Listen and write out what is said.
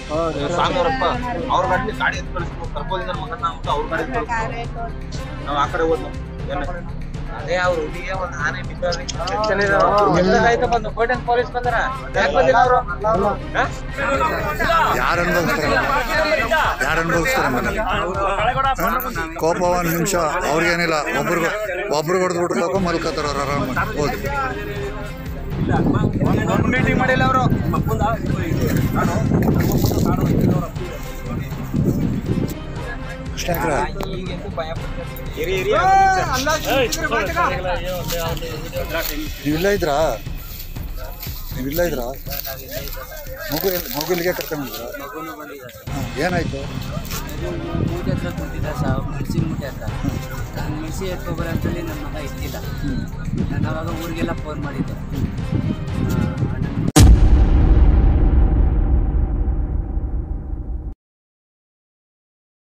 ಸಾಂಗರಪ್ಪ ಅವ್ರ ಗಾಡಿ ಗಾಡಿ ಎತ್ತು ಕಳಿಸ್ಬೇಕು ಕರ್ಕೋದಿ ನನ್ನ ಮಗನ ಅಂತ ಅವ್ರ ಗಾಡಿ ಎತ್ತ್ ಕಳಿಸ್ಬೇಕು. ನಾವ್ ಆ ಕಡೆ ಹೋದ್ವು ಏನ ಅದೇ ಅವ್ರ ಹುಡುಗಿಗೆ ಒಂದ್ ಆನೆ ಬಿದ್ದವ್ರಿ ಆಯ್ತು ಬಂದು ಕೋಟನ್ ಪೊಲೀಸ್ ಬಂದ್ರ ಯಾಕೆ ಬಂದಿಲ್ಲ ಅವರು ಯಾರು ಅನ್ಭವಿಸ್ತಾರೆ ಯಾರು ಅನ್ಭವಿಸ್ತಾರೆ ಮನೇಲಿ ಕೋಪ ಒಂದು ನಿಮಿಷ ಅವ್ರಿಗೇನಿಲ್ಲ ಒಬ್ರಿಗೆ ಒಬ್ರಿಗೆ ಹೊಡೆದು ಬಿಟ್ಬೇಕು ಮಲ್ಕೋತಾರ ಅವ್ರು ಆರಾಮಾಗಿ ಹೋಗಿ ಮೀಟಿಂಗ್ ಮಾಡಿಲ್ಲ ಅವರು ಅಷ್ಟೇ ಹಾಕ್ರ ಈಗೆಂದು ಭಯ ಪಡ್ತಾರೆ ಹಿರಿ ಹಿರಿ ನೀವಿಲ್ಲ ಇದ್ರಾ ನೀವಿಲ್ಲ ಇದ್ರಾ ಮಗು ಎಲ್ಲಿ- ಮಗು ಇಲ್ಲಿಗೆ ಕರ್ಕೊಂಡ್ಬಿದ್ರ ಮಗುನು ಬಂದಿದ್ದಾರೆ ಹಾಂ ಏನಾಯ್ತು ಮೂಟೆ ಹತ್ರ ಕೂತಿದ್ದ ಸರ್ ಮೆಣಸಿನ ಮೂಟೆ ಹತ್ರ ನಾನು ಮೆಣಸಿ ಎತ್ಕೊಬರ ಅಂತೇಳಿ ನನ್ನ ಮಗ ಇದ್ದಿಲ್ಲ ನಾನು ಅವಾಗ ಊರಿಗೆಲ್ಲ ಫೋನ್ ಮಾಡಿದ್ದೆ